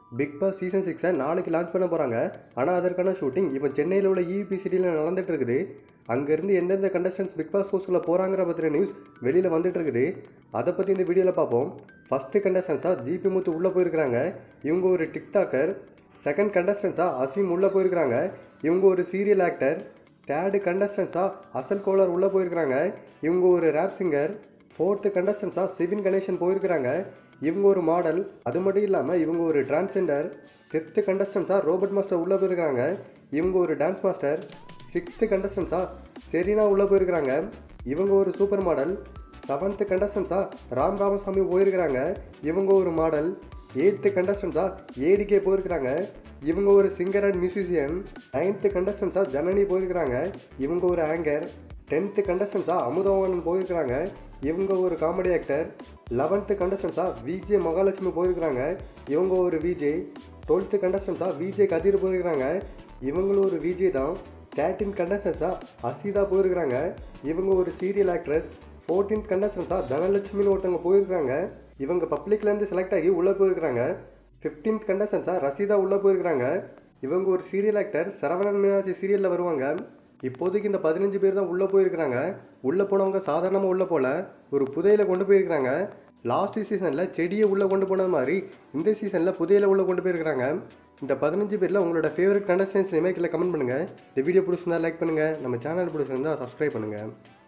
big Boss season சிக்ஸை நாளைக்கு launch பண்ண போகிறாங்க ஆனால் அதற்கான ஷூட்டிங் இப்போ சென்னையில் உள்ள இபி சிட்டியில் நடந்துட்டு இருக்குது அங்கேருந்து எந்தெந்த கண்டஸ்டன்ஸ் பிக் பாஸ் ஹவுஸ்க்குள்ளே போகிறாங்கிற பற்றின நியூஸ் வெளியில் வந்துட்டு இருக்குது அதை பற்றி இந்த வீடியோவில் பார்ப்போம் ஃபஸ்ட்டு கண்டஸ்டன்ஸாக ஜிபி முத்து உள்ளே போயிருக்கிறாங்க இவங்க ஒரு டிக்டாக்கர் செகண்ட் கண்டஸ்டன்ஸாக அசீம் உள்ளே போயிருக்கிறாங்க இவங்க ஒரு சீரியல் ஆக்டர் தேர்டு கண்டஸ்டன்ஸாக அசல் கோலர் உள்ளே போயிருக்கிறாங்க இவங்க ஒரு ரேப் சிங்கர் ஃபோர்த்து கண்டஸ்டன்ஸாக சிவின் கணேசன் போயிருக்கிறாங்க இவங்க ஒரு மாடல் அது மட்டும் இல்லாமல் இவங்க ஒரு டிரான்ஸ்ஜெண்டர் ஃபிஃப்த்து கண்டஸ்டன்ஸாக ரோபோட் மாஸ்டர் உள்ளே போயிருக்கிறாங்க இவங்க ஒரு டான்ஸ் மாஸ்டர் சிக்ஸ்த்து கண்டஸ்டன்ஸாக செரீனா உள்ளே போயிருக்கிறாங்க இவங்க ஒரு சூப்பர் மாடல் செவன்த்து கண்டஸ்டன்ஸாக ராம் ராமசாமி போயிருக்கிறாங்க இவங்க ஒரு மாடல் எயித்து கண்டஸ்டன்ஸாக ஏடிகே போயிருக்கிறாங்க இவங்க ஒரு சிங்கர் அண்ட் மியூசிஷியன் நைன்த்து கண்டஸ்டன்ஸாக ஜனனி போயிருக்கிறாங்க இவங்க ஒரு ஆங்கர் டென்த்து கண்டஸ்டன்ஸாக அமுதவாணன் போயிருக்கிறாங்க இவங்க ஒரு காமெடி ஆக்டர் லெவன்த்து கண்டஸ்டன்ஸாக விஜே மகாலட்சுமி போயிருக்கிறாங்க இவங்க ஒரு விஜே டுவெல்த்து கண்டஸ்டன்ஸாக விஜே கதிர் போயிருக்கிறாங்க இவங்களும் ஒரு விஜே தான் தேர்ட்டீன் கண்டஸ்டன்ஸாக அசிதா போயிருக்கிறாங்க இவங்க ஒரு சீரியல் ஆக்ட்ரஸ் ஃபோர்டீன் கண்டஸ்டன்ஸாக தனலட்சுமின்னு ஒருத்தவங்க போயிருக்கிறாங்க இவங்க பப்ளிக்லேருந்து செலக்ட் ஆகி உள்ளே போயிருக்கிறாங்க ஃபிஃப்டீன்த் கண்டஸ்டன்ஸாக ரசீதா உள்ளே போயிருக்கிறாங்க இவங்க ஒரு சீரியல் ஆக்டர் சரவணன் மீனாட்சி சீரியலில் வருவாங்க இப்போதைக்கு இந்த பதினஞ்சு பேர் தான் உள்ளே போயிருக்கிறாங்க உள்ளே போனவங்க சாதாரணமாக உள்ளே போல ஒரு புதையில கொண்டு போயிருக்கிறாங்க லாஸ்ட் சீசனில் செடியை உள்ளே கொண்டு போனது மாதிரி இந்த சீசனில் புதையில உள்ளே கொண்டு போயிருக்கிறாங்க இந்த பதினஞ்சு பேரில் உங்களோட ஃபேவரட் கண்டஸ்டன்ஸ் நேமே கீழே கமெண்ட் பண்ணுங்கள் இந்த வீடியோ பிடிச்சிருந்தா லைக் பண்ணுங்கள் நம்ம சேனல் பிடிச்சிருந்தா சப்ஸ்கிரைப் பண்ணுங்கள்